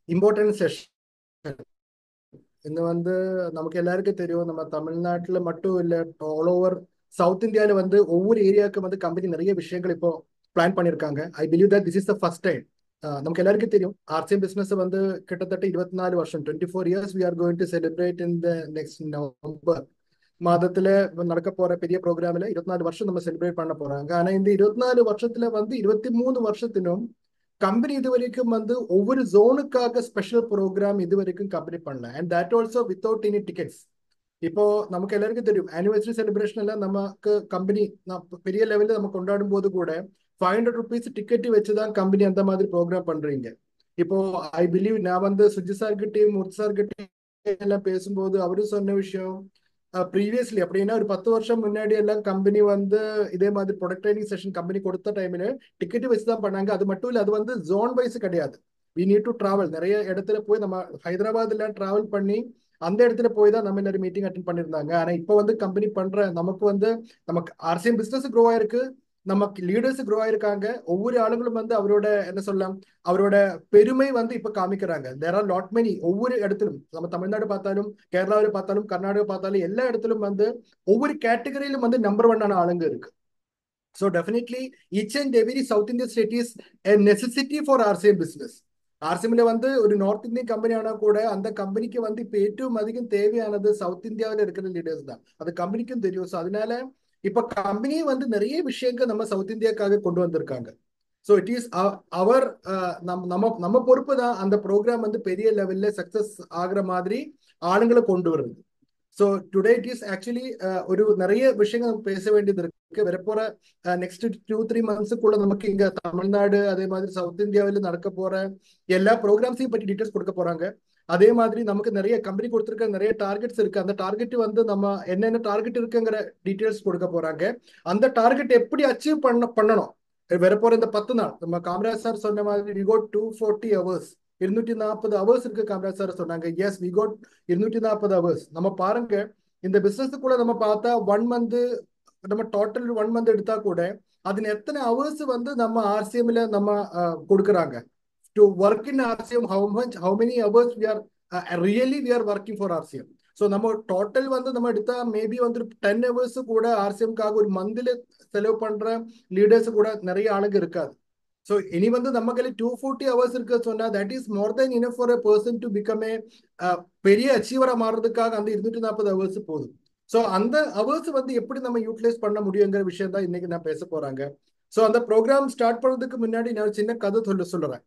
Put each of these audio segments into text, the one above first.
Important session ഇന്ന് வந்து நமக்கு எல்லாருக்கும் தெரியும் நம்ம தமிழ்நாட்டுல மட்டும் இல்ல ஆல் ஓவர் சவுத் இந்தியால வந்து ஒவ்வொரு ஏரியாவுக்கும் வந்து கம்பெனி நிறைய விஷயங்கள் இப்போ பிளான் பண்ணியிருக்காங்க I believe that this is the first time நமக்கு எல்லாருக்கும் தெரியும் ஆர்சிஎம் பிசினஸ் வந்து கிட்டத்தட்ட இருபத்தி நாலு வருஷம் twenty four years we are going to celebrate in the next November மாதத்துல நடக்க போற பெரிய ப்ரோக்ராம்ல இருபத்தி நாலு வருஷம் நம்ம செலிப்ரேட் பண்ண போறாங்க ஆனா இந்த இருபத்தி நாலு வருஷத்துல வந்து இருபத்தி மூணு வருஷத்திலும் கம்பெனி இது வரைக்கும் வந்து ஒவ்வொரு ஜோனுக்காக ஸ்பெஷல் ப்ரோக்ராம் இது வரைக்கும் கம்பெனி பண்ணல and that also without any tickets இப்போ நமக்கு எல்லாருக்கும் தெரியும் ஆனிவர்சரி செலிப்ரேஷன் எல்லாம் நமக்கு கம்பெனி பெரிய லெவலில் நம்ம கொண்டாடும் போது கூட ஃபைவ் ஹண்ட்ரட் ருபீஸ் டிக்கெட் வச்சு தான் கம்பெனி அந்த மாதிரி ப்ரோக்ராம் பண்றீங்க இப்போ ஐ பிலீவ் நான் வந்து சுஜி சார்கிட்டையும் முத்து சார்கிட்டையும் எல்லாம் பேசும்போது அவரும் சொன்ன விஷயம் ப்ரீவியஸ்லி அப்படின்னா ஒரு பத்து வருஷம் முன்னாடி எல்லாம் கம்பெனி வந்து இதே மாதிரி ப்ரொடக்ட் ட்ரைனிங் செஷன் கம்பெனி கொடுத்த டைம்ல டிக்கெட் வச்சு தான் பண்ணாங்க அது மட்டும் இல்லை அது வந்து ஜோன் வைஸ் கிடையாது வி நீட் டு டிராவல் நிறைய இடத்துல போய் நம்ம ஹைதராபாத்ல டிராவல் பண்ணி அந்த இடத்துல போய் தான் நம்ம எல்லாரும் மீட்டிங் அட்டன் பண்ணியிருந்தாங்க ஆனா இப்போ வந்து கம்பெனி பண்ற நமக்கு வந்து நமக்கு ஆர்சிஎம் பிசினஸ் க்ரோ ஆயிருக்கு நமக்கு லீடர்ஸ் க்ரோ ஆயிருக்காங்க ஒவ்வொரு ஆளுங்களும் வந்து அவரோட என்ன சொல்லலாம் அவரோட பெருமை வந்து இப்ப காமிக்கிறாங்க தேர் ஆர் லாட் மெனி ஒவ்வொரு இடத்திலும் நம்ம தமிழ்நாடு பார்த்தாலும் கேரளாவில் பார்த்தாலும் கர்நாடகா பார்த்தாலும் எல்லா இடத்திலும் வந்து ஒவ்வொரு கேட்டகரியிலும் வந்து நம்பர் ஒன்னான ஆளுங்க இருக்கு so definitely each and every south Indian state is a necessity for RCM business ஆர்சிஎம்ல வந்து ஒரு நார்த் இந்தியன் கம்பெனி ஆனா கூட அந்த கம்பெனிக்கு வந்து இப்போ ഏറ്റവും அதிகம் தேவையானது சவுத் இந்தியாவில் இருக்கிற லீடர்ஸ் தான் அது கம்பெனிக்கும் தெரியும் ஸோ அதனால இப்ப கம்பெனி வந்து நிறைய விஷயங்கள் நம்ம சவுத் இந்தியாக்காக கொண்டு வந்திருக்காங்க ஸோ இட் இஸ் அவர் நம்ம நம்ம பொறுப்பு தான் அந்த ப்ரோக்ராம் வந்து பெரிய லெவல்ல சக்சஸ் ஆகுற மாதிரி ஆளுங்களை கொண்டு வருது so today it is actually ஒரு நிறைய விஷயங்கள் பேச வேண்டியது இருக்கு வரப்போற நெக்ஸ்ட் டூ த்ரீ மந்த்ஸுக்குள்ள நமக்கு இங்க தமிழ்நாடு அதே மாதிரி சவுத் இந்தியாவில் நடக்க போற எல்லா ப்ரோக்ராம்ஸையும் பற்றி டீட்டெயில்ஸ் கொடுக்க போறாங்க அதே மாதிரி நமக்கு நிறைய கம்பெனி கொடுத்துருக்க நிறைய டார்கெட்ஸ் இருக்கு அந்த டார்கெட் வந்து நம்ம என்னென்ன டார்கெட் இருக்குங்கிற டீட்டெயில்ஸ் கொடுக்க போறாங்க அந்த டார்கெட் எப்படி அச்சீவ் பண்ண பண்ணணும் வரப்போற இந்த பத்து நாள் நம்ம காமராஜ் சார் சொன்ன மாதிரி we got two forty hours இருநூற்றி நாற்பது ஹவர்ஸ் இருக்கு காமராஜ் சார் சொன்னாங்க எஸ் வி கோட் இருநூற்றி நாற்பது ஹவர்ஸ் நம்ம பாருங்க இந்த பிசினஸுக்குள்ள நம்ம பார்த்தா ஒன் மந்த் நம்ம டோட்டல் ஒன் மந்த் எடுத்தா கூட அதுல எத்தனை ஹவர்ஸ் வந்து நம்ம ஆர்சிஎம்ல நம்ம கொடுக்குறாங்க to work in RCM, how much, how many hours we are uh, really we are working for RCM. So நம்ம டோட்டல் வந்து நம்ம எடுத்தா மேபி வந்து டென் ஹவர்ஸ் கூட ஆர்சிஎம்காக ஒரு மந்த்ல செலவு பண்ற லீடர்ஸ் கூட நிறைய ஆளுங்க இருக்காது ஸோ இனி வந்து நம்ம கையில் டூ ஃபோர்ட்டி ஹவர்ஸ் இருக்க சொன்னா that is more than enough for a person to become a பெரிய அச்சீவரா மாறுறதுக்காக அந்த இருநூற்றி நாற்பது ஹவர்ஸ் போதும் ஸோ அந்த ஹவர்ஸ் வந்து எப்படி நம்ம யூட்டிலைஸ் பண்ண முடியுங்கிற விஷயம் தான் இன்னைக்கு நான் பேச போறாங்க ஸோ அந்த ப்ரோக்ராம் ஸ்டார்ட் பண்ணுறதுக்கு முன்னாடி நான் சின்ன கதை சொல்ல சொல்லுறேன்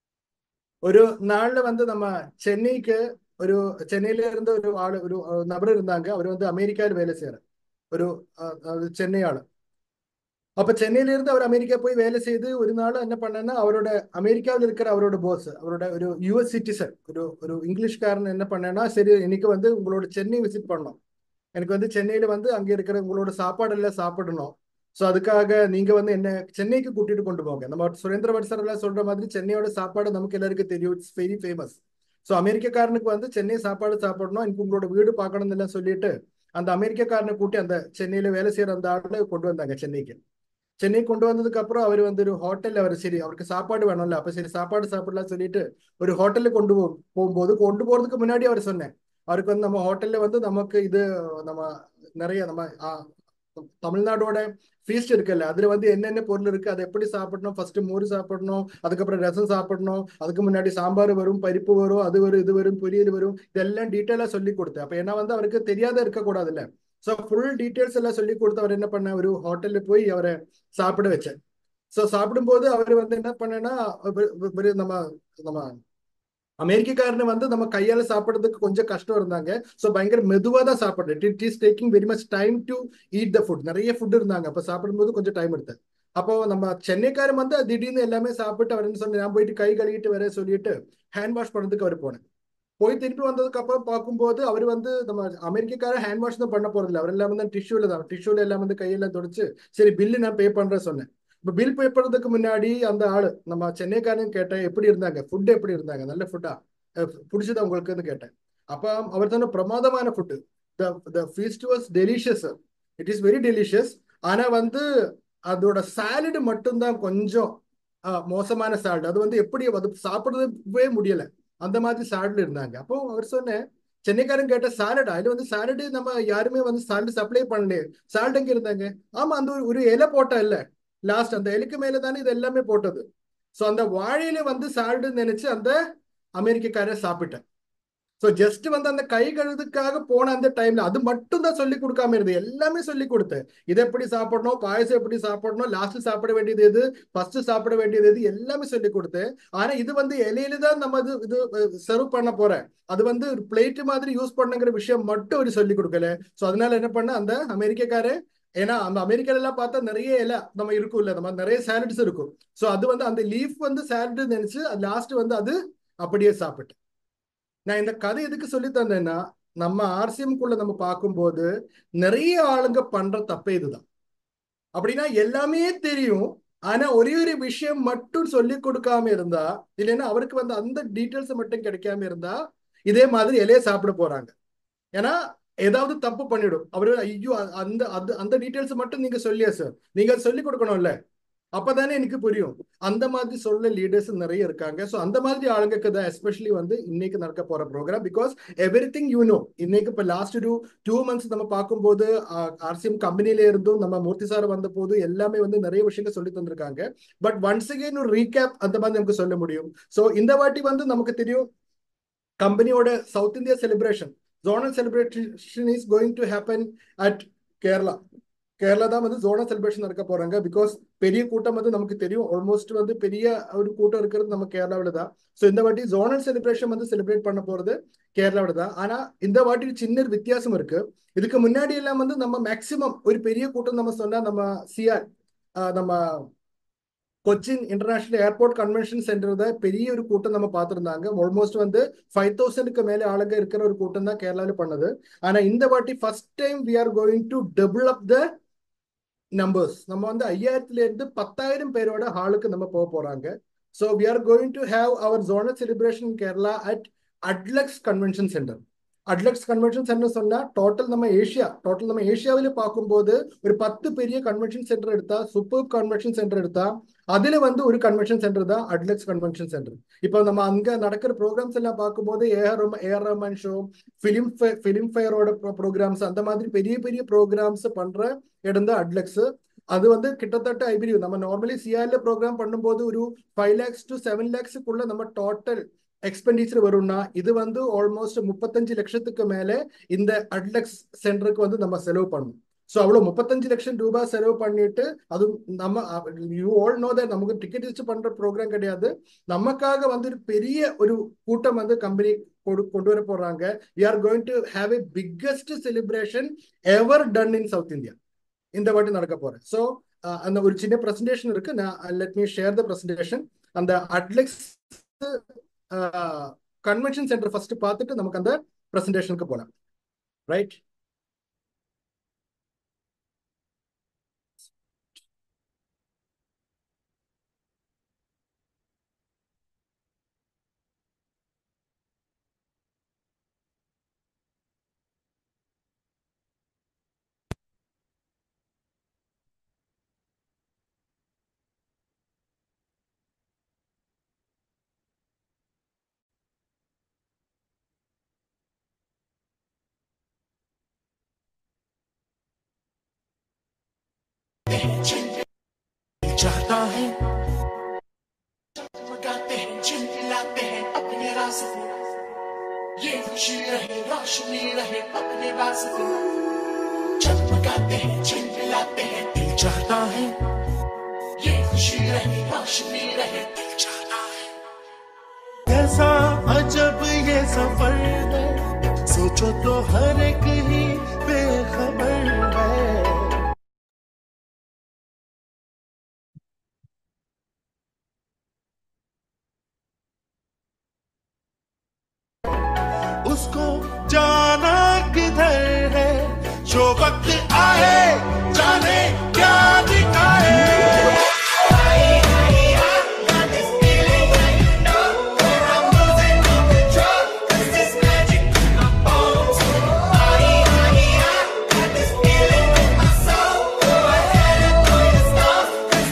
ஒரு நாள்ல வந்து நம்ம சென்னைக்கு ஒரு சென்னையில இருந்த ஒரு ஆளு ஒரு நபர் இருந்தாங்க அவர் வந்து அமெரிக்காவில் வேலை செய்யற ஒரு சென்னை ஆளு அப்ப சென்னையில இருந்து அவர் அமெரிக்கா போய் வேலை செய்து ஒரு நாள் என்ன பண்ணேன்னா அவரோட அமெரிக்காவில் இருக்கிற அவரோட போஸ் அவரோட ஒரு யூஎஸ் சிட்டிசன் ஒரு ஒரு இங்கிலீஷ்காரன் என்ன பண்ணேன்னா சரி இன்னைக்கு வந்து உங்களோட சென்னை விசிட் பண்ணோம் எனக்கு வந்து சென்னையில வந்து அங்க இருக்கிற உங்களோட சாப்பாடு எல்லாம் சாப்பிடணும் ஸோ அதுக்காக நீங்க வந்து என்ன சென்னைக்கு கூட்டிட்டு கொண்டு போங்க நம்ம சுரேந்திர வட்சர் எல்லாம் சொல்ற மாதிரி சென்னையோட சாப்பாடு நமக்கு எல்லாருக்கும் தெரியும் இட்ஸ் வெரி ஃபேமஸ் ஸோ அமெரிக்கக்காரனுக்கு வந்து சென்னை சாப்பாடு சாப்பிடணும் எனக்கு உங்களோட வீடு பார்க்கணும்னு எல்லாம் சொல்லிட்டு அந்த அமெரிக்கக்காரனை கூட்டி அந்த சென்னையில வேலை செய்யற அந்த ஆளை கொண்டு வந்தாங்க சென்னைக்கு சென்னை கொண்டு வந்ததுக்கு அப்புறம் அவர் வந்து ஒரு ஹோட்டல்ல அவர் சரி அவருக்கு சாப்பாடு வேணும்ல அப்ப சரி சாப்பாடு சாப்பிடலாம் சொல்லிட்டு ஒரு ஹோட்டல்ல கொண்டு போகும்போது கொண்டு போறதுக்கு முன்னாடி அவர் சொன்னேன் அவருக்கு வந்து நம்ம ஹோட்டல்ல வந்து நமக்கு இது நம்ம நிறைய நம்ம தமிழ்நாடோட ஃபீஸ்ட் இருக்குல்ல அதுல வந்து என்னென்ன பொருள் இருக்கு அதை எப்படி சாப்பிடணும் ஃபர்ஸ்ட் மோர் சாப்பிடணும் அதுக்கப்புறம் ரசம் சாப்பிடணும் அதுக்கு முன்னாடி சாம்பார் வரும் பருப்பு வரும் அது வரும் இது வரும் பொரியல் வரும் இதெல்லாம் டீட்டெயிலா சொல்லி கொடுத்தேன் அப்ப ஏன்னா வந்து அவருக்கு தெரியாத இருக்கக்கூடாதுல்ல ஸோ ஃபுல் டீட்டெயில்ஸ் எல்லாம் சொல்லி கொடுத்து அவர் என்ன பண்ண ஒரு ஹோட்டல்ல போய் அவரை சாப்பிட வச்சேன் ஸோ சாப்பிடும்போது அவர் வந்து என்ன பண்ணேன்னா நம்ம நம்ம அமெரிக்கக்காரனு வந்து நம்ம கையால சாப்பிடுறதுக்கு கொஞ்சம் கஷ்டம் இருந்தாங்க ஸோ பயங்கர மெதுவா தான் சாப்பிடுறேன் it is taking very much time to eat the food நிறைய ஃபுட் இருந்தாங்க அப்போ சாப்பிடும்போது கொஞ்சம் டைம் எடுத்தேன் அப்போ நம்ம சென்னைக்காரன் வந்து திடீர்னு எல்லாமே சாப்பிட்டு அவர் என்ன சொன்ன நான் போயிட்டு கை கழுவிட்டு வர சொல்லிட்டு ஹேண்ட் வாஷ் பண்ணதுக்கு அவர் போனேன் போய் திருப்பி வந்ததுக்கு அப்புறம் பார்க்கும்போது அவர் வந்து நம்ம அமெரிக்கக்காரன் ஹேண்ட் வாஷ் தான் பண்ண போறதில்ல அவர் எல்லாம் வந்து டிஷ்யூல தான் டிஷ்யூல எல்லாம் வந்து கையெல்லாம் தொடச்சு சரி பில்லு நான் பே பண்றேன் சொன்னேன் இப்போ பில் பே பண்ணுறதுக்கு முன்னாடி அந்த ஆளு நம்ம சென்னைக்காரன் கேட்டேன் எப்படி இருந்தாங்க ஃபுட் எப்படி இருந்தாங்க நல்ல ஃபுட்டா பிடிச்சதா உங்களுக்குன்னு கேட்டேன் அப்போ அவர் தானே பிரமாதமான food the the feast was delicious it is very delicious ஆனா வந்து அதோட சாலடு மட்டும்தான் கொஞ்சம் மோசமான சாலட் அது வந்து எப்படி அது சாப்பிடவே முடியல அந்த மாதிரி சாலட்ல இருந்தாங்க அப்போ அவர் சொன்னேன் சென்னைக்காரன் கேட்ட சாலட் அதுல வந்து சாலடு நம்ம யாருமே வந்து சாலட் சப்ளை பண்ணலையே சாலட் எங்க இருந்தாங்க ஆமா அந்த ஒரு ஒரு இலை போட்டா இல்ல லாஸ்ட் அந்த இலைக்கு மேல தானே இது எல்லாமே போட்டது சோ அந்த வாழையில வந்து சால்ட் நினைச்சு அந்த அமெரிக்கக்காரர் சாப்பிட்டேன் ஸோ ஜஸ்ட் வந்து அந்த கை கழுதுக்காக போன அந்த டைம்ல அது மட்டும் தான் சொல்லி கொடுக்காம இருந்தது எல்லாமே சொல்லி கொடுத்தேன் இதை எப்படி சாப்பிடணும் பாயசம் எப்படி சாப்பிடணும் லாஸ்ட் சாப்பிட வேண்டியது எது ஃபர்ஸ்ட் சாப்பிட வேண்டியது எது எல்லாமே சொல்லி கொடுத்தேன் ஆனா இது வந்து இலையில தான் நம்ம இது இது சர்வ் பண்ண போறேன் அது வந்து ஒரு பிளேட் மாதிரி யூஸ் பண்ணுங்கிற விஷயம் மட்டும் அவர் சொல்லி கொடுக்கல ஸோ அதனால என்ன பண்ண அந்த அமெரிக்கக்காரர் ஏன்னா அந்த அமெரிக்கால எல்லாம் பார்த்தா நிறைய இலை நம்ம இருக்கும் இல்ல நம்ம நிறைய சாலட்ஸ் இருக்கும் ஸோ அது வந்து அந்த லீஃப் வந்து சாலட் நினைச்சு லாஸ்ட் வந்து அது அப்படியே சாப்பிட்டு நான் இந்த கதை எதுக்கு சொல்லி தந்தேன்னா நம்ம ஆர்சிஎம்குள்ள நம்ம பார்க்கும்போது நிறைய ஆளுங்க பண்ற தப்பே இதுதான் அப்படின்னா எல்லாமே தெரியும் ஆனா ஒரே ஒரு விஷயம் மட்டும் சொல்லி கொடுக்காம இருந்தா இல்லைன்னா அவருக்கு வந்து அந்த டீட்டெயில்ஸ் மட்டும் கிடைக்காம இருந்தா இதே மாதிரி இலைய சாப்பிட போறாங்க ஏன்னா ஏதாவது தப்பு பண்ணிடும் அவரு ஐயோ அந்த அது அந்த டீட்டெயில்ஸ் மட்டும் நீங்க சொல்லியா சார் நீங்க சொல்லி கொடுக்கணும்ல அப்பதானே எனக்கு புரியும் அந்த மாதிரி சொல்ல லீடர்ஸ் நிறைய இருக்காங்க ஸோ அந்த மாதிரி ஆளுங்களுக்கு தான் எஸ்பெஷலி வந்து இன்னைக்கு நடக்க போற program because everything you know இன்னைக்கு இப்போ லாஸ்ட் டூ டூ மந்த்ஸ் நம்ம பார்க்கும்போது ஆர்சிஎம் கம்பெனில இருந்தும் நம்ம மூர்த்தி சார் வந்த போது எல்லாமே வந்து நிறைய விஷயங்கள் சொல்லி தந்திருக்காங்க பட் ஒன்ஸ் அகெயின் ஒரு ரீகேப் அந்த மாதிரி நமக்கு சொல்ல முடியும் ஸோ இந்த வாட்டி வந்து நமக்கு தெரியும் கம்பெனியோட south India celebration zonal celebration is going to happen at Kerala Kerala தான் வந்து ஜோனல் செலிப்ரேஷன் நடக்க போறாங்க பிகாஸ் பெரிய கூட்டம் வந்து நமக்கு தெரியும் ஆல்மோஸ்ட் வந்து பெரிய ஒரு கூட்டம் இருக்கிறது நம்ம கேரளாவில் தான் ஸோ இந்த வாட்டி ஜோனல் செலிப்ரேஷன் வந்து செலிப்ரேட் பண்ண போறது கேரளாவில் தான் ஆனா இந்த வாட்டி சின்ன வித்தியாசம் இருக்கு இதுக்கு முன்னாடி எல்லாம் வந்து நம்ம மேக்சிமம் ஒரு பெரிய கூட்டம் நம்ம சொன்னா நம்ம சிஆர் நம்ம Cochin international airport convention centre தான் பெரிய ஒரு கூட்டம் நம்ம பார்த்துருந்தாங்க ஆல்மோஸ்ட் வந்து ஃபைவ் தௌசண்ட்க்கு மேலே ஆளுங்க இருக்கிற ஒரு கூட்டம் தான் கேரளாவில் பண்ணது ஆனா இந்த வாட்டி first time we are going to develop the numbers நம்ம வந்து ஐயாயிரத்துல இருந்து பத்தாயிரம் பேரோட ஹாலுக்கு நம்ம போக போறாங்க so we are going to have our zonal celebration in Kerala at Adlux convention centre Adlux convention centre சொன்னா டோட்டல் நம்ம ஏஷியா டோட்டல் நம்ம ஏஷியாவில பார்க்கும்போது ஒரு பத்து பெரிய கன்வென்ஷன் சென்டர் எடுத்தா சூப்பர் கன்வென்ஷன் சென்டர் எடுத்தா அதுல வந்து ஒரு கன்வென்ஷன் சென்டர் தான் அட்லக்ஸ் கன்வென்ஷன் சென்டர் இப்போ நம்ம அங்க நடக்கிற ப்ரோக்ராம்ஸ் எல்லாம் பார்க்கும்போது AR AR Rahman show film film ஃபேரோட ப்ரோக்ராம்ஸ் அந்த மாதிரி பெரிய பெரிய ப்ரோக்ராம்ஸ் பண்ற இடம் தான் அட்லக்ஸ் அது வந்து கிட்டத்தட்ட ஐ பிலீவ் நம்ம நார்மலி சிஆர்ல ப்ரோக்ராம் பண்ணும்போது ஒரு ஃபைவ் லேக்ஸ் டு செவன் லேக்ஸுக்குள்ள நம்ம டோட்டல் எக்ஸ்பெண்டிச்சர் வரும்னா இது வந்து ஆல்மோஸ்ட் முப்பத்தஞ்சு லட்சத்துக்கு மேல இந்த அட்லக்ஸ் சென்டருக்கு வந்து நம்ம செலவு பண்ணணும் ஸோ அவ்வளோ முப்பத்தஞ்சு லட்சம் ரூபாய் செலவு பண்ணிட்டு அது நம்ம யூ ஆல் நோ தட் நமக்கு டிக்கெட் வச்சு பண்ற ப்ரோக்ராம் கிடையாது நமக்காக வந்து ஒரு பெரிய ஒரு கூட்டம் வந்து கம்பெனி கொண்டு வர போறாங்க we are going to have a biggest celebration ever done in south India இந்த வாட்டி நடக்க போறேன் ஸோ அந்த ஒரு சின்ன பிரசன்டேஷன் இருக்கு நான் let me share the presentation அந்த அட்லெக்ஸ் கன்வென்ஷன் சென்டர் ஃபர்ஸ்ட் பார்த்துட்டு நமக்கு அந்த பிரசன்டேஷனுக்கு போகலாம் ரைட் चाहता है चमकाते हैं चिल्लाते हैं अपने रास्ते ये खुशी रहे रोशनी रहे अपने रास्ते चमकाते हैं चिल्लाते हैं दिल चाहता है ये खुशी रहे रोशनी रहे दिल चाहता है कैसा अजब ये सफर है सोचो तो हर एक ही बेखबर है उसको जाना किधर है जो वक्त आए जाने क्या दिखाए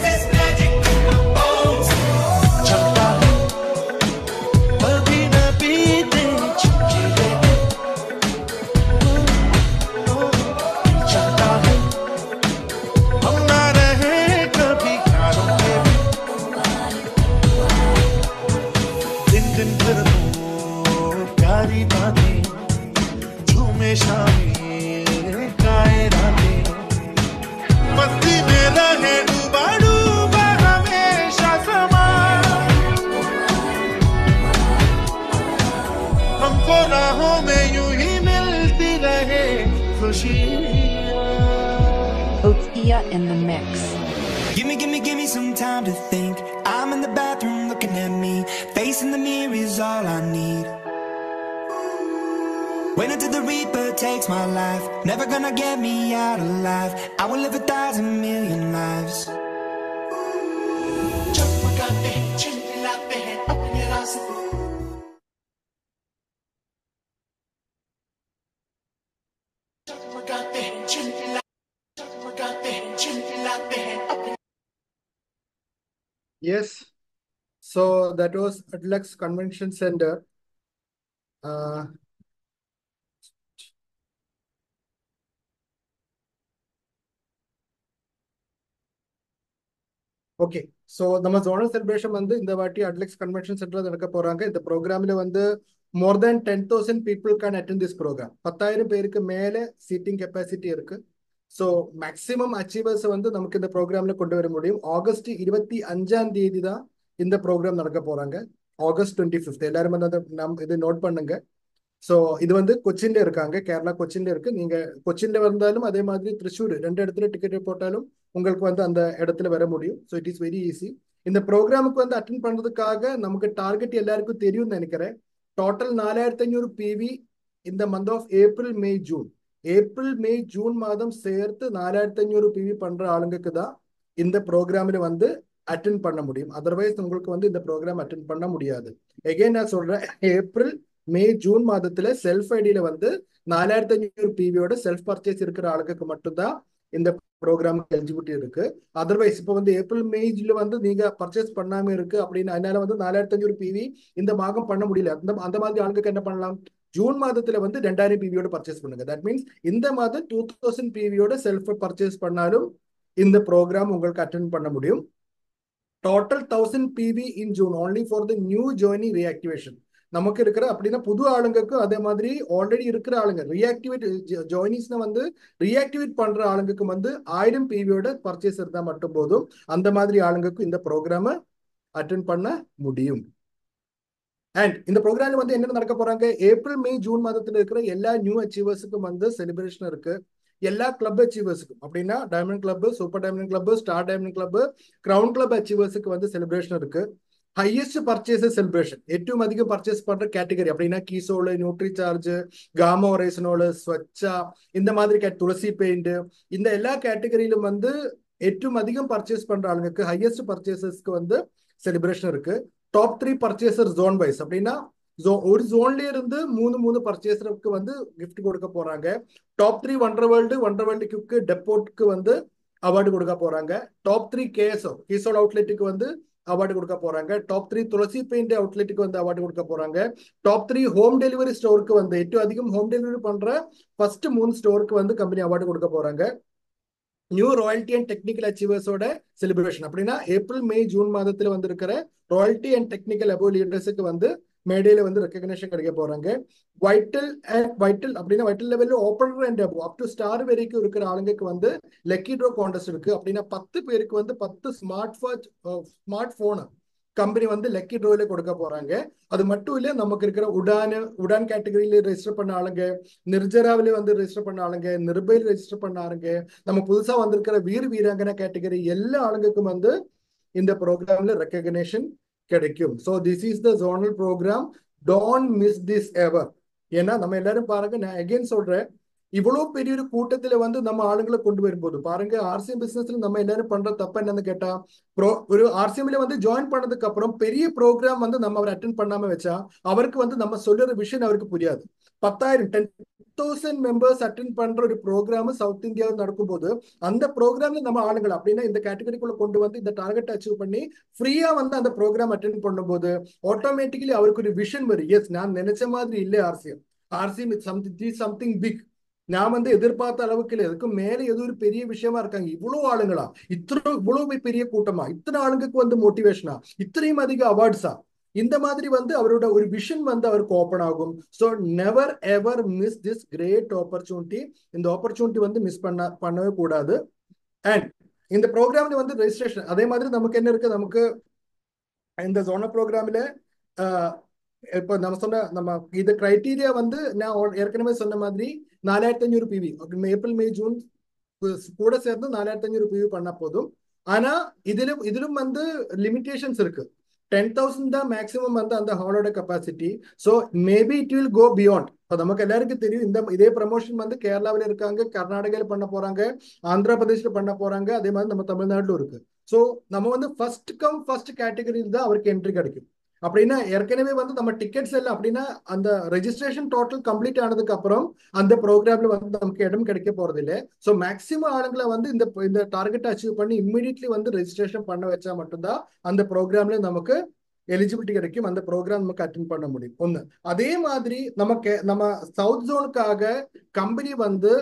चलता है कभी न भी in the mix. Gimme, gimme, gimme some time to think. I'm in the bathroom looking at me. Facing the mirror is all I need. Wait until the Reaper takes my life. Never gonna get me out alive. I will live a thousand million lives. चमकाते हैं चिल्लाते हैं अपने रास्ते चमकाते हैं चिल्ला चमकाते हैं चिल्लाते हैं अपने Yes. So that was Atlex Convention Center. Uh, okay so நம்ம ஜோனல் செலிப்ரேஷன் வந்து இந்த வாட்டி அட்லெக்ஸ் கன்வென்ஷன் சென்டர்ல நடக்க போறாங்க இந்த ப்ரோக்ராம்ல வந்து more than ten thousand people can attend this program பத்தாயிரம் பேருக்கு மேலே சீட்டிங் கெப்பாசிட்டி இருக்கு ஸோ மேக்ஸிமம் அச்சீவர்ஸ் வந்து நமக்கு இந்த ப்ரோக்ராம்ல கொண்டு வர முடியும் ஆகஸ்ட் இருபத்தி அஞ்சாம் தேதி தான் இந்த ப்ரோக்ராம் நடக்க போறாங்க ஆகஸ்ட் டுவெண்ட்டி ஃபிஃப்த் எல்லாரும் வந்து அதை நம் இது நோட் பண்ணுங்க ஸோ இது வந்து கொச்சின்ல இருக்காங்க கேரளா கொச்சின்ல இருக்கு நீங்க கொச்சின்ல வந்தாலும் அதே மாதிரி திருச்சூர் ரெண்டு இடத்துல டிக்கெட் போட்டாலும் உங்களுக்கு வந்து அந்த இடத்துல வர முடியும் so it is very easy இந்த ப்ரோக்ராமுக்கு வந்து அட்டன் பண்றதுக்காக நமக்கு டார்கெட் எல்லாருக்கும் தெரியும்னு நினைக்கிறேன் டோட்டல் நாலாயிரத்தி ஐநூறு பிவி இந்த month of April May June April May June மாதம் சேர்த்து நாலாயிரத்தி ஐநூறு பிவி பண்ற ஆளுங்களுக்கு தான் இந்த ப்ரோக்ராமில் வந்து அட்டன் பண்ண முடியும் அதர்வைஸ் உங்களுக்கு வந்து இந்த ப்ரோக்ராம் அட்டன் பண்ண முடியாது எகைன் நான் சொல்றேன் ஏப்ரல் மே ஜூன் மாதத்துல செல்ஃப் ஐடியில வந்து நாலாயிரத்தி ஐநூறு பிவியோட செல்ஃப் பர்ச்சேஸ் இருக்கிற ஆளுக்கு மட்டும்தான் இந்த ப்ரோக்ராமுக்கு எலிஜிபிலிட்டி இருக்கு அதர்வைஸ் இப்போ வந்து ஏப்ரல் மேஜ்ல வந்து நீங்க பர்ச்சேஸ் பண்ணாம இருக்கு அப்படின்னு அதனால வந்து நாலாயிரத்தி அஞ்சூறு பிவி இந்த மாதம் பண்ண முடியல அந்த அந்த மாதிரி ஆளுக்கு என்ன பண்ணலாம் ஜூன் மாதத்துல வந்து ரெண்டாயிரம் பிவியோட பர்ச்சேஸ் பண்ணுங்க தட் மீன்ஸ் இந்த மாதம் டூ தௌசண்ட் பிவியோட செல்ஃப் பர்ச்சேஸ் பண்ணாலும் இந்த ப்ரோக்ராம் உங்களுக்கு அட்டென்ட் பண்ண முடியும் total thousand PV in June only for the new joining reactivation நமக்கு இருக்கிற அப்படின்னா புது ஆளுங்களுக்கும் அதே மாதிரி ஆல்ரெடி இருக்கிற ஆளுங்க ரீஆக்டிவேட் ஜாயினிஸ்னா வந்து ரீஆக்டிவேட் பண்ற ஆளுங்களுக்கு வந்து ஆயிரம் பிவியோட பர்ச்சேஸ் இருந்தால் மட்டும் போதும் அந்த மாதிரி ஆளுங்களுக்கும் இந்த ப்ரோக்ராமை அட்டென்ட் பண்ண முடியும் அண்ட் இந்த ப்ரோக்ராம்ல வந்து என்ன நடக்க போறாங்க ஏப்ரல் மே ஜூன் மாதத்துல இருக்கிற எல்லா நியூ அச்சீவர்ஸுக்கும் வந்து செலிப்ரேஷன் இருக்கு எல்லா கிளப் அச்சீவர்ஸுக்கும் அப்படின்னா diamond club super diamond club star diamond club crown club அச்சீவர்ஸுக்கு வந்து செலிப்ரேஷன் இருக்கு ஹையஸ்ட் பர்ச்சேஸ் செலிப்ரேஷன் ഏറ്റവും அதிகம் பர்ச்சேஸ் பண்ற கேட்டகரி அப்படின்னா Keysoul Nutricharge gamma oryzanol Swachha இந்த மாதிரி துளசி பெயிண்ட் இந்த எல்லா கேட்டகரியிலும் வந்து ഏറ്റവും அதிகம் பர்ச்சேஸ் பண்ற ஆளுங்களுக்கு ஹையஸ்ட் பர்ச்சேசஸ்க்கு வந்து செலிப்ரேஷன் இருக்கு top three purchaser zone wise அப்படின்னா ஒரு ஜோன்ல இருந்து மூணு மூணு பர்ச்சேசருக்கு வந்து கிஃப்ட் கொடுக்க போறாங்க டாப் த்ரீ ஒன்றரை வேர்ல்டு ஒன்றரை வேர்ல்டு கியூக்கு டெப்போட்க்கு வந்து அவார்டு கொடுக்க போறாங்க டாப் த்ரீ கேஎஸ்ஓ கீசோல் அவுட்லெட்டுக்கு வந்து அவார்டு கொடுக்க போறாங்க டாப் த்ரீ துளசி பெயிண்ட் அவுட்லெட்டுக்கு வந்து அவார்டு கொடுக்க போறாங்க டாப் த்ரீ ஹோம் டெலிவரி ஸ்டோருக்கு வந்து ഏറ്റവും அதிகம் ஹோம் டெலிவரி பண்ற ஃபர்ஸ்ட் மூணு ஸ்டோருக்கு வந்து கம்பெனி அவார்டு கொடுக்க போறாங்க நியூ ராயல்டி அண்ட் டெக்னிக்கல் அச்சீவர்ஸோட செலிப்ரேஷன் அப்படின்னா ஏப்ரல் மே ஜூன் மாதத்துல வந்து இருக்கிற ராயல்டி அண்ட் டெக்னிக்கல் அபோ லீடர்ஸுக்கு வந்து மேடையில வந்து ரெக்கக்னேஷன் கிடைக்க போறாங்க வைட்டல் அண்ட் வைட்டல் அப்படின்னா வைட்டல் லெவல்ல opener and APO up to star வரைக்கும் இருக்கிற ஆளுங்களுக்கு வந்து லக்கி ட்ரோ கான்டெஸ்ட் இருக்கு அப்படின்னா பத்து பேருக்கு வந்து பத்து smart watch smart phone company வந்து லக்கி ட்ரோல கொடுக்க போறாங்க அது மட்டும் இல்ல நமக்கு இருக்கிற உடான் உடான் கேட்டகரியில ரெஜிஸ்டர் பண்ண ஆளுங்க நிர்ஜராவில வந்து ரெஜிஸ்டர் பண்ண ஆளுங்க நிர்பைல் ரெஜிஸ்டர் பண்ண ஆளுங்க நம்ம புதுசா வந்திருக்கிற வீர் வீராங்கனை கேட்டகரி எல்லா ஆளுங்களுக்கும் வந்து இந்த ப்ரோக்ராம்ல ரெக்கக்னேஷன் கிடைக்கும் so this is the zonal program don't miss this ever ஏன்னா நம்ம எல்லாரும் பாருங்க நான் அகைன் சொல்றேன் இவ்வளவு பெரிய ஒரு கூட்டத்துல வந்து நம்ம ஆளுங்களை கொண்டு வரும்போது பாருங்க ஆர்சிஎம் பிசினஸ்ல நம்ம எல்லாரும் பண்ற தப்பு என்னன்னு கேட்டா ப்ரோ ஒரு ஆர்சிஎம்ல வந்து ஜாயின் பண்ணதுக்கு அப்புறம் பெரிய ப்ரோக்ராம் வந்து நம்ம அவர் அட்டன் பண்ணாம வச்சா அவருக்கு வந்து நம்ம சொல்லுற விஷயம் அவருக்கு புரியாது பத்தாயிரம் டென் தௌசண்ட் மெம்பர்ஸ் அட்டன் பண்ற ஒரு ப்ரோக்ராம் சவுத் இந்தியாவில் நடக்கும்போது அந்த ப்ரோக்ராம்ல நம்ம ஆளுங்கள் அப்படின்னா இந்த கேட்டகரிக்குள்ள கொண்டு வந்து இந்த டார்கெட் அச்சீவ் பண்ணி ஃப்ரீயா வந்து அந்த ப்ரோக்ராம் அட்டன் பண்ணும்போது ஆட்டோமேட்டிக்கலி அவருக்கு ஒரு விஷன் வரும் எஸ் நான் நினைச்ச மாதிரி இல்லை RCM RCM it something something big நான் வந்து எதிர்பார்த்த அளவுக்கு இல்லை இதுக்கு மேல ஏதோ ஒரு பெரிய விஷயமா இருக்காங்க இவ்வளவு ஆளுங்களா இத்தனை இவ்வளவு பெரிய கூட்டமா இத்தனை ஆளுங்களுக்கு வந்து மோட்டிவேஷனா இத்தனையும் அதிக அவார்ட்ஸா இந்த மாதிரி வந்து அவரோட ஒரு விஷன் வந்து அவருக்கு ஓப்பன் ஆகும் so never ever miss this great opportunity இந்த ஆப்பர்ச்சுனிட்டி வந்து மிஸ் பண்ண பண்ணவே கூடாது அண்ட் இந்த ப்ரோக்ராம்ல வந்து ரெஜிஸ்ட்ரேஷன் அதே மாதிரி நமக்கு என்ன இருக்கு நமக்கு இந்த ஜோன ப்ரோக்ராம்ல இப்போ நம்ம சொன்ன நம்ம இது கிரைட்டீரியா வந்து நான் ஏற்கனவே சொன்ன மாதிரி நாலாயிரத்தி அஞ்சூறு பிவி ஏப்ரல் மே ஜூன் கூட சேர்ந்து நாலாயிரத்தி அஞ்சூறு பிவி பண்ணா போதும் ஆனா இதிலும் இதிலும் வந்து லிமிடேஷன்ஸ் இருக்கு டென் தௌசண்ட் தான் மேக்ஸிமம் வந்து அந்த ஹாலோட capacity so maybe it will go beyond இப்போ நமக்கு எல்லாருக்கும் தெரியும் இந்த இதே ப்ரமோஷன் வந்து கேரளாவில் இருக்காங்க கர்நாடகாவில் பண்ண போறாங்க ஆந்திர பிரதேஷ்ல பண்ண போறாங்க அதே மாதிரி நம்ம தமிழ்நாட்டிலும் இருக்கு ஸோ நம்ம வந்து ஃபர்ஸ்ட் கம் ஃபர்ஸ்ட் கேட்டகரியில் தான் அவருக்கு என்ட்ரி கிடைக்கும் அப்படின்னா ஏற்கனவே வந்து நம்ம டிக்கெட்ஸ் எல்லாம் அப்படின்னா அந்த ரெஜிஸ்ட்ரேஷன் டோட்டல் கம்ப்ளீட் ஆனதுக்கு அப்புறம் அந்த ப்ரோக்ராம்ல வந்து நமக்கு இடம் கிடைக்க போறது இல்லை ஸோ மேக்சிமம் ஆளுங்களை வந்து இந்த இந்த டார்கெட் அச்சீவ் பண்ணி இம்மிடியட்லி வந்து ரெஜிஸ்ட்ரேஷன் பண்ண வச்சா மட்டும்தான் அந்த ப்ரோக்ராம்ல நமக்கு எலிஜிபிலிட்டி கிடைக்கும் அந்த ப்ரோக்ராம் நமக்கு அட்டன் பண்ண முடியும் ஒண்ணு அதே மாதிரி நமக்கு நம்ம சவுத் ஜோனுக்காக கம்பெனி வந்து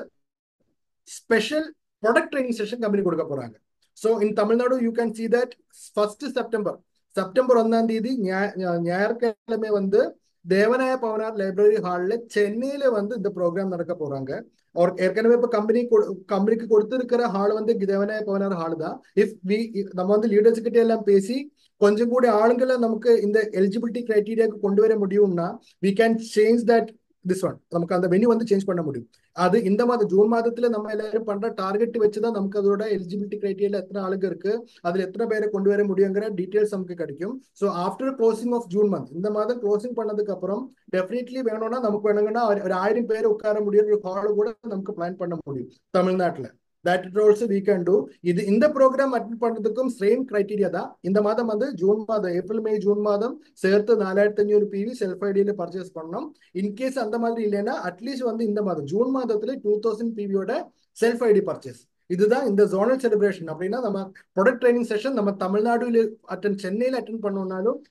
special product training session company கொடுக்க போறாங்க so in Tamil Nadu you can see that first September September ஒன்னாம் தேதி ஞாயிற்றுக்கிழமை வந்து தேவநாய பவனார் லைப்ரரி ஹாலில் சென்னையில வந்து இந்த ப்ரோக்ராம் நடக்க போறாங்க அவர் ஏற்கனவே இப்போ கம்பெனி கம்பெனிக்கு கொடுத்திருக்கிற ஹால் வந்து தேவநாய பவனார் ஹால் தான் இஃப் வி நம்ம வந்து லீடர்ஸ் கிட்ட எல்லாம் பேசி கொஞ்சம் கூட ஆளுங்களை நமக்கு இந்த எலிஜிபிலிட்டி கிரைட்டீரியாவுக்கு கொண்டு வர முடியும்னா we can change that this one நமக்கு அந்த வென்யூ வந்து சேஞ்ச் பண்ண முடியும் அது இந்த மாதம் ஜூன் மாதத்துல நம்ம எல்லாரும் பண்ற டார்கெட் வச்சுதான் நமக்கு அதோட எலிஜிபிலிட்டி கிரைட்டீரியா எத்தனை ஆளுங்க இருக்கு அதுல எத்தனை பேரை கொண்டு வர முடியுங்கிற டீடைல்ஸ் நமக்கு கிடைக்கும் so after closing of June month இந்த மாதம் க்ளோசிங் பண்ணதுக்கு அப்புறம் டெஃபினெட்லி வேணும்னா நமக்கு வேணுங்கன்னா ஒரு ஆயிரம் பேர் உட்கார முடியும் ஒரு ஹால் கூட நமக்கு பிளான் பண்ண முடியும் தமிழ்நாட்டுல that it also we can do இது இந்த ப்ரோக்ராம் அட்டன் பண்றதுக்கும் சேம் கிரைட்டீரியா தான் இந்த மாதம் வந்து ஜூன் மாதம் ஏப்ரல் மே ஜூன் மாதம் சேர்த்து நாலாயிரத்தி அஞ்சூறு பிவி செல்ஃப் ஐடியில பர்ச்சேஸ் பண்ணோம் இன்கேஸ் அந்த மாதிரி இல்லைன்னா அட்லீஸ்ட் வந்து இந்த மாதம் ஜூன் மாதத்துல டூ தௌசண்ட் பிவியோட செல்ஃப் ஐடி பர்ச்சேஸ் இதுதான் இந்த ஜோனல் செலிப்ரேஷன் அப்படின்னா நம்ம ப்ரொடக்ட் ட்ரைனிங் செஷன் நம்ம தமிழ்நாடுல அட்டன் சென்னையில் அட்டன் பண்ணோம்னாலும்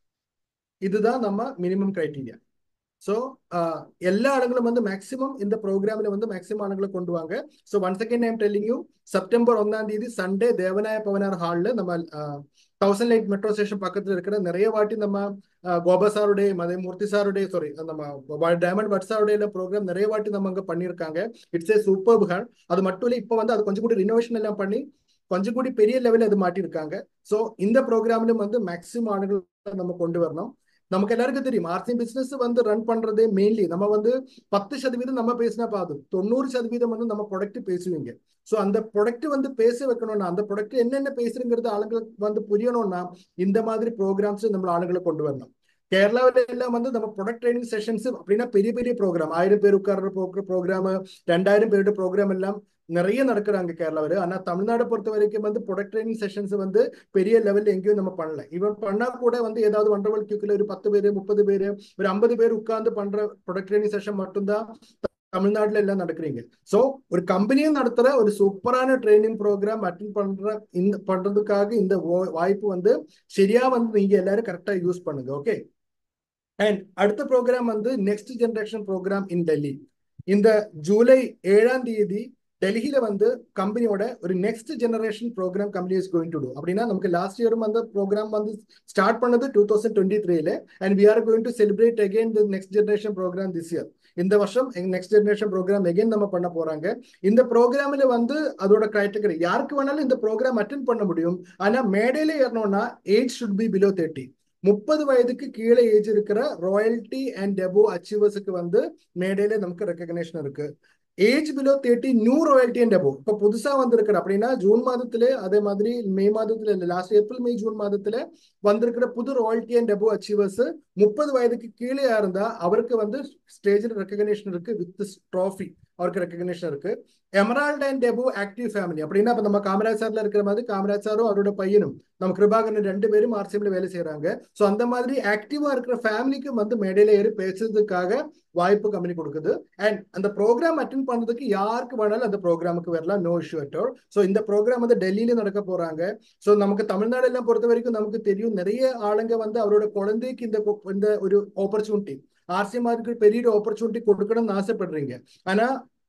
இதுதான் நம்ம மினிமம் கிரைட்டீரியா ஸோ எல்லா ஆளுங்களும் வந்து மேக்ஸிமம் இந்த ப்ரோக்ராமில் வந்து மேக்ஸிமம் ஆளுங்களை கொண்டு வாங்க so one second I'm telling you September ஒன்னாம் தேதி சண்டே தேவநாய பவனார் ஹாலில் நம்ம தௌசண்ட் லைட் மெட்ரோ ஸ்டேஷன் பக்கத்தில் இருக்கிற நிறைய வாட்டி நம்ம கோபா சாருடைய அதே மூர்த்தி சாருடைய சாரி நம்ம டைமண்ட் பட் சாருடைய ப்ரோக்ராம் நிறைய வாட்டி நம்ம அங்கே பண்ணியிருக்காங்க இட்ஸ் ஏ சூப்பர் ஹால் அது மட்டும் இல்லை இப்போ வந்து அது கொஞ்சம் கூட ரினோவேஷன் எல்லாம் பண்ணி கொஞ்சம் கூடி பெரிய லெவலில் அது மாட்டியிருக்காங்க ஸோ இந்த ப்ரோக்ராம்லையும் வந்து மேக்ஸிமம் ஆளுகள் நம்ம கொண்டு வரணும் நமக்கு எல்லாருக்கும் தெரியும் ஆர்சி பிசினஸ் வந்து ரன் பண்றதே மெயின்லி நம்ம வந்து பத்து சதவீதம் நம்ம பேசினா பாதும் தொண்ணூறு சதவீதம் வந்து நம்ம ப்ரொடக்ட் பேசுவீங்க ஸோ அந்த ப்ரொடக்ட் வந்து பேச வைக்கணும்னா அந்த ப்ரொடக்ட் என்னென்ன பேசுறங்கிறது ஆளுங்களுக்கு வந்து புரியணும்னா இந்த மாதிரி ப்ரோக்ராம்ஸ் நம்ம ஆளுங்களை கொண்டு வரணும் கேரளாவில எல்லாம் வந்து நம்ம ப்ரொடக்ட் ட்ரைனிங் செஷன்ஸ் அப்படின்னா பெரிய பெரிய ப்ரோக்ராம் ஆயிரம் பேர் உட்கார்ற ப்ரோக்ராம் ரெண்டாயிரம் பேருடைய ப்ரோக்ராம் எல்லாம் நிறைய நடக்கிறாங்க கேரளாவில் ஆனா தமிழ்நாடு பொறுத்த வரைக்கும் வந்து ப்ரொடக்ட் ட்ரைனிங் செஷன்ஸ் வந்து பெரிய லெவல்ல எங்கேயும் நம்ம பண்ணல இவன் பண்ணா கூட வந்து ஏதாவது ஒன்றரை கியூக்கில் ஒரு பத்து பேர் முப்பது பேர் ஒரு ஐம்பது பேர் உட்கார்ந்து பண்ற ப்ரொடக்ட் ட்ரைனிங் செஷன் மட்டும்தான் தமிழ்நாட்டுல எல்லாம் நடக்கிறீங்க சோ ஒரு கம்பெனியும் நடத்துற ஒரு சூப்பரான ட்ரைனிங் ப்ரோக்ராம் அட்டன் பண்ற இந்த பண்றதுக்காக இந்த வாய்ப்பு வந்து சரியா வந்து நீங்க எல்லாரும் கரெக்டா யூஸ் பண்ணுங்க ஓகே அண்ட் அடுத்த ப்ரோக்ராம் வந்து next generation program in Delhi இந்த ஜூலை ஏழாம் தேதி டெல்லியில வந்து கம்பெனியோட ஒரு next generation program company is going to do அப்படின்னா நமக்கு லாஸ்ட் இயரும் அந்த ப்ரோக்ராம் வந்து ஸ்டார்ட் பண்ணது டூ தௌசண்ட் டுவெண்ட்டி த்ரீல and we are going to celebrate again the next generation program this year இந்த வருஷம் நெக்ஸ்ட் ஜெனரேஷன் ப்ரோக்ராம் எகைன் நம்ம பண்ண போறாங்க இந்த ப்ரோக்ராம்ல வந்து அதோட கிரைட்டகரி யாருக்கு வேணாலும் இந்த ப்ரோக்ராம் அட்டென்ட் பண்ண முடியும் ஆனா மேடையில ஏறணும்னா age should be below thirty முப்பது வயதுக்கு கீழே ஏஜ் இருக்கிற ராயல்டி அண்ட் டெபோ அச்சீவர்ஸுக்கு வந்து மேடையில நமக்கு ரெக்கக்னேஷன் இருக்கு age below thirty new royalty and depot இப்போ புதுசா வந்திருக்கிற அப்படின்னா ஜூன் மாதத்துல அதே மாதிரி மே மாதத்துல இல்லை லாஸ்ட் ஏப்ரல் மே ஜூன் மாதத்துல வந்திருக்கிற புது ராயல்டி அண்ட் டெபோ அச்சீவர்ஸ் முப்பது வயதுக்கு கீழே இருந்தா அவருக்கு வந்து ஸ்டேஜில் ரெக்கக்னேஷன் இருக்கு வித் ட்ராஃபி அவருக்கு ரெக்கக்னேஷன் இருக்கு emerald and depot active family அப்படின்னா இப்போ நம்ம காமராஜ் சார்ல இருக்கிற மாதிரி காமராஜ் சாரும் அவரோட பையனும் நம்ம கிருபாகரன் ரெண்டு பேரும் ஆர்சிஎம்ல வேலை செய்யறாங்க ஸோ அந்த மாதிரி ஆக்டிவா இருக்கிற ஃபேமிலிக்கு வந்து மேடையில ஏறி பேசுறதுக்காக வாய்ப்பு கம்பெனி கொடுக்குது அண்ட் அந்த ப்ரோக்ராம் அட்டன் பண்றதுக்கு யாருக்கு வேணாலும் அந்த ப்ரோக்ராமுக்கு வரலாம் no issue at all so இந்த ப்ரோக்ராம் வந்து டெல்லியில நடக்க போறாங்க ஸோ நமக்கு தமிழ்நாடு எல்லாம் பொறுத்த வரைக்கும் நமக்கு தெரியும் நிறைய ஆளுங்க வந்து அவரோட குழந்தைக்கு இந்த இந்த ஒரு ஆப்பர்ச்சுனிட்டி ஆர்சிஎம்ஆருக்கு பெரிய ஒரு ஆப்பர்ச்சுனிட்டி கொடுக்கணும்னு ஆசைப்படுறீங்க ஆனா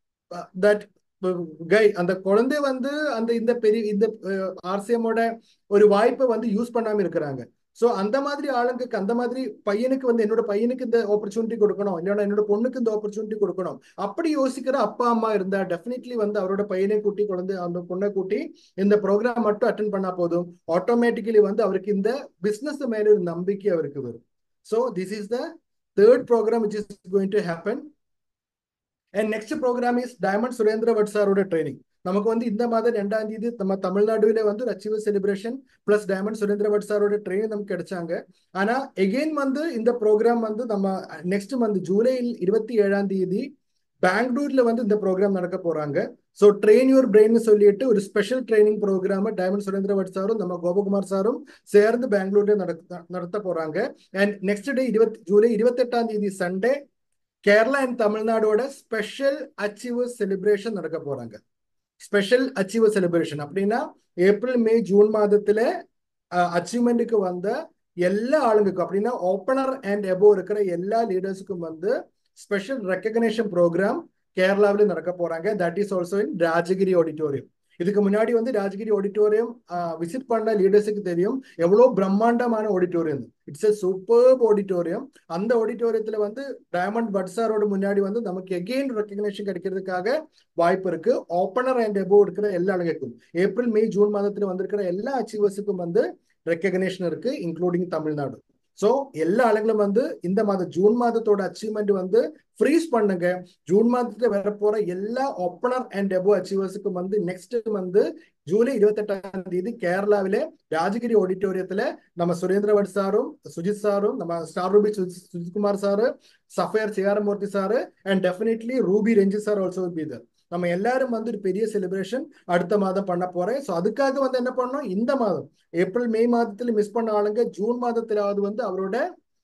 தட் கை அந்த குழந்தை வந்து அந்த இந்த பெரிய இந்த ஆர்சிஎம்மோட ஒரு வாய்ப்பை வந்து யூஸ் பண்ணாம இருக்கிறாங்க ஸோ அந்த மாதிரி ஆளுங்களுக்கு அந்த மாதிரி பையனுக்கு வந்து என்னோட பையனுக்கு இந்த ஆப்பர்ச்சுனிட்டி கொடுக்கணும் இல்லைன்னா என்னோட பொண்ணுக்கு இந்த ஆப்பர்ச்சுனிட்டி கொடுக்கணும் அப்படி யோசிக்கிற அப்பா அம்மா இருந்தா டெஃபினெட்லி வந்து அவரோட பையனை கூட்டி குழந்தை அந்த பொண்ணை கூட்டி இந்த ப்ரோக்ராம் மட்டும் அட்டன் பண்ணா போதும் ஆட்டோமேட்டிக்கலி வந்து அவருக்கு இந்த பிசினஸ் மேல ஒரு நம்பிக்கை அவருக்கு வரும் so this is the third program which is going to happen and next program is diamond Surendra Bhat சாரோட ட்ரைனிங் நமக்கு வந்து இந்த மாதம் ரெண்டாம் தேதி நம்ம தமிழ்நாடுல வந்து ஒரு achiever celebration plus diamond Surendra Bhat சாரோட ட்ரெயின் நமக்கு கிடைச்சாங்க ஆனா எகெயின் வந்து இந்த ப்ரோக்ராம் வந்து நம்ம நெக்ஸ்ட் மந்த் ஜூலை இருபத்தி ஏழாம் தேதி பெங்களூர்ல வந்து இந்த ப்ரோக்ராம் நடக்க போறாங்க ஸோ ட்ரெயின் யுவர் பிரெயின் சொல்லிட்டு ஒரு special training program diamond Surendra Bhat சாரும் நம்ம கோபகுமார் சாரும் சேர்ந்து பெங்களூர்ல நடத்த நடத்த போறாங்க அண்ட் நெக்ஸ்ட் டே இருபத்தி ஜூலை இருபத்தெட்டாம் தேதி சண்டே கேரளா அண்ட் தமிழ்நாடோட ஸ்பெஷல் அச்சீவர் செலிப்ரேஷன் நடக்க போறாங்க ஸ்பெஷல் அச்சீவர் செலிப்ரேஷன் அப்படின்னா ஏப்ரல் மே ஜூன் மாதத்துல அச்சீவ்மெண்ட்டுக்கு வந்த எல்லா ஆளுங்களுக்கும் அப்படின்னா ஓப்பனர் அண்ட் எபோ இருக்கிற எல்லா லீடர்ஸுக்கும் வந்து ஸ்பெஷல் ரெக்கக்னேஷன் ப்ரோக்ராம் கேரளாவில் நடக்க போறாங்க that is also in Rajagiri auditorium இதுக்கு முன்னாடி வந்து ராஜகிரி ஆடிட்டோரியம் விசிட் பண்ண லீடர்ஸுக்கு தெரியும் எவ்வளவு பிரம்மாண்டமான auditorium it's a super auditorium அந்த ஆடிட்டோரியத்துல வந்து டைமண்ட் பட்சாரோட முன்னாடி வந்து நமக்கு எகெயின் ரெக்கக்னேஷன் கிடைக்கிறதுக்காக வாய்ப்பு இருக்கு ஓப்பனர் அண்ட் எபோ இருக்கிற எல்லா ஆளுங்களுக்கும் ஏப்ரல் மே ஜூன் மாதத்துல வந்திருக்கிற எல்லா அச்சீவர்ஸுக்கும் வந்து ரெக்கக்னேஷன் இருக்கு இன்க்ளூடிங் தமிழ்நாடு ஸோ எல்லா ஆளுங்களும் வந்து இந்த மாதம் ஜூன் மாதத்தோட அச்சீவ்மெண்ட் வந்து ஃப்ரீஸ் பண்ணுங்க ஜூன் மாதத்துல வரப்போற எல்லா ஓப்பனர் அண்ட் எபோ அச்சீவர்ஸுக்கும் வந்து நெக்ஸ்ட் வந்து ஜூலை இருபத்தெட்டாம் தேதி கேரளாவில ராஜகிரி ஆடிட்டோரியத்துல நம்ம சுரேந்திரவட் சாரும் சுஜித் சாரும் நம்ம star ruby Sujithkumar sir sapphire Siyaramurthy sir and definitely ruby Ranjith sir also be there நம்ம எல்லாரும் வந்து ஒரு பெரிய செலிப்ரேஷன் அடுத்த மாதம் பண்ண போறேன் ஸோ அதுக்காக வந்து என்ன பண்ணோம் இந்த மாதம் ஏப்ரல் மே மாதத்துல மிஸ் பண்ண ஆளுங்க ஜூன் மாதத்திலாவது வந்து அவரோட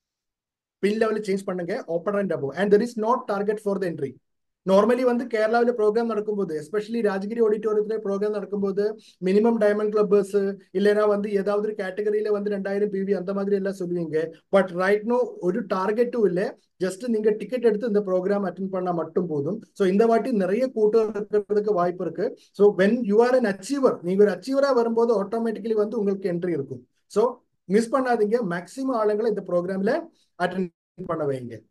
பின் லெவலில் சேஞ்ச் பண்ணுங்க open and APO and there is not target for the entry normally வந்து கேரளாவில் ப்ரோக்ராம் நடக்கும்போது எஸ்பெஷலி ராஜகிரி ஆடிட்டோரியத்துல ப்ரோக்ராம் நடக்கும்போது மினிமம் டைமண்ட் கிளப்பர்ஸ் இல்லைன்னா வந்து ஏதாவது ஒரு கேட்டகரியில வந்து ரெண்டாயிரம் பிவி அந்த மாதிரி எல்லாம் சொல்லுவீங்க பட் ரைட் நோ ஒரு டார்கெட்டும் இல்லை ஜஸ்ட் நீங்க டிக்கெட் எடுத்து இந்த ப்ரோக்ராம் அட்டன் பண்ணா மட்டும் போதும் ஸோ இந்த வாட்டி நிறைய கூட்டம் இருக்கிறதுக்கு வாய்ப்பு இருக்கு so when you are an achiever நீங்க ஒரு அச்சீவரா வரும்போது ஆட்டோமேட்டிக்கலி வந்து உங்களுக்கு என்ட்ரி இருக்கும் ஸோ மிஸ் பண்ணாதீங்க மேக்சிமம் ஆளுங்களை இந்த ப்ரோக்ராம்ல அட்டன் பண்ண வைங்க